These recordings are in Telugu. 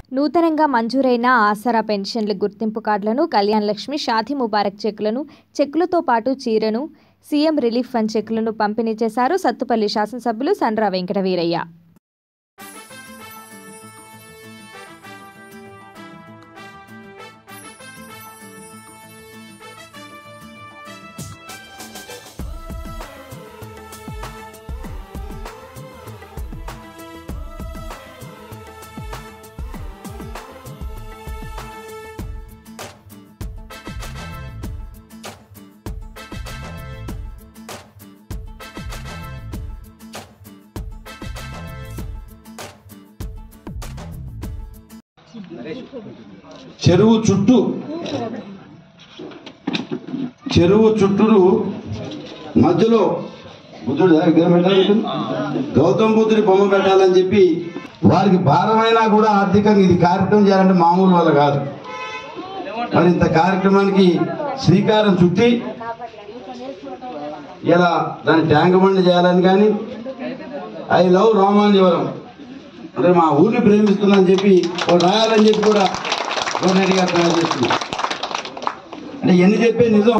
నూతనంగా మంజూరైన ఆసరా పెన్షన్ల గుర్తింపు కార్డులను కళ్యాణ్ లక్ష్మి షాదీ ముబారక్ చెక్కులను చెక్కులతో పాటు చీరను సీఎం రిలీఫ్ ఫండ్ చెక్కులను పంపిణీ చేశారు సత్తుపల్లి శాసనసభ్యులు సండ్ర వెంకట వీరయ్య చెరువు చుట్టూ చెరువు చుట్టూరు మధ్యలో బుద్ధుడు దగ్గర పెట్టాలి గౌతమ బుద్ధుడి బొమ్మ పెట్టాలని చెప్పి వారికి భారమైనా కూడా ఆర్థికంగా ఇది కార్యక్రమం చేయాలంటే మామూలు వాళ్ళ కాదు మరి ఇంత కార్యక్రమానికి శ్రీకారం చుట్టి ఇలా దాన్ని ట్యాంక్ బండి చేయాలని కానీ ఐ లవ్ రామాంజవరం అంటే మా ఊరిని ప్రేమిస్తున్నా అని చెప్పి ఓ రాయాలని చెప్పి కూడా గవర్నర్ గారు తయారు చేస్తున్నా అంటే ఎన్ని చెప్పే నిజం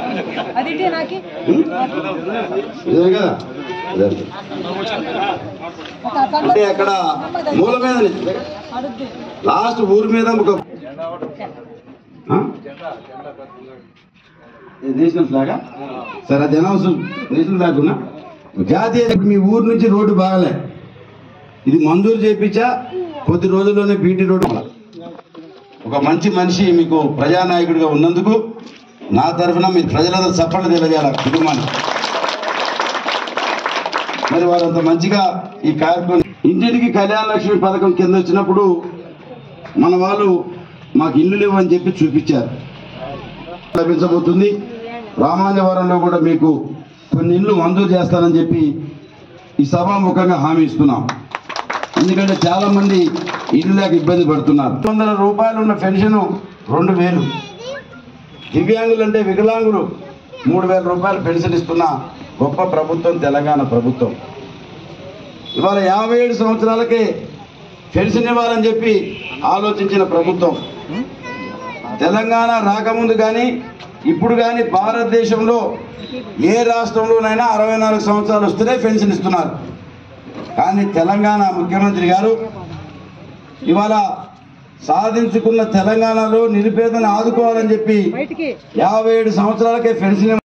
నిజమే కదా అదే. అంటే అక్కడ మూల మీద లాస్ట్ ఊరి మీద ఒక ఆ? ఇది నేషనల్ ఫ్లాగా సరే అది అనవసరం నేషనల్ ఫ్లాగ్ ఉన్నా జాతీయ ఇప్పుడు మీ ఊరు నుంచి రోడ్డు బాగలే ఇది మంజూరు చేయించా కొద్ది రోజుల్లోనే బీటీ రోడ్డు ఒక మంచి మనిషి మీకు ప్రజానాయకుడిగా ఉన్నందుకు నా తరఫున మీ ప్రజలందరూ చప్పట్లు తెలియజేయాలి కుటుంబాన్ని మరి వారంత మంచిగా ఈ కార్యక్రమం ఇంటింటికి కళ్యాణ లక్ష్మి పథకం కింద వచ్చినప్పుడు మన వాళ్ళు మాకు ఇల్లు లేవు అని చెప్పి చూపించారు లభించబోతుంది రామాంజవరంలో కూడా మీకు కొన్ని ఇల్లు మంజూరు చేస్తానని చెప్పి ఈ సభాముఖంగా హామీ ఇస్తున్నాం ఎందుకంటే చాలా మంది ఇల్లు లేక ఇబ్బంది పడుతున్నారు రెండు వందల రూపాయలు ఉన్న పెన్షన్ రెండు వేలు దివ్యాంగులు అంటే వికలాంగులు మూడు వేల రూపాయలు పెన్షన్ ఇస్తున్న గొప్ప ప్రభుత్వం తెలంగాణ ప్రభుత్వం ఇవాళ యాభై ఏడు సంవత్సరాలకే పెన్షన్ ఇవ్వాలని చెప్పి ఆలోచించిన ప్రభుత్వం తెలంగాణ రాకముందు కానీ ఇప్పుడు కానీ భారతదేశంలో ఏ రాష్ట్రంలోనైనా అరవై నాలుగు సంవత్సరాలు వస్తేనే పెన్షన్ ఇస్తున్నారు కానీ తెలంగాణ ముఖ్యమంత్రి గారు ఇవాళ సాధించుకున్న తెలంగాణలో నిరుపేదను ఆదుకోవాలని చెప్పి యాభై ఏడు సంవత్సరాలకే పెన్షన్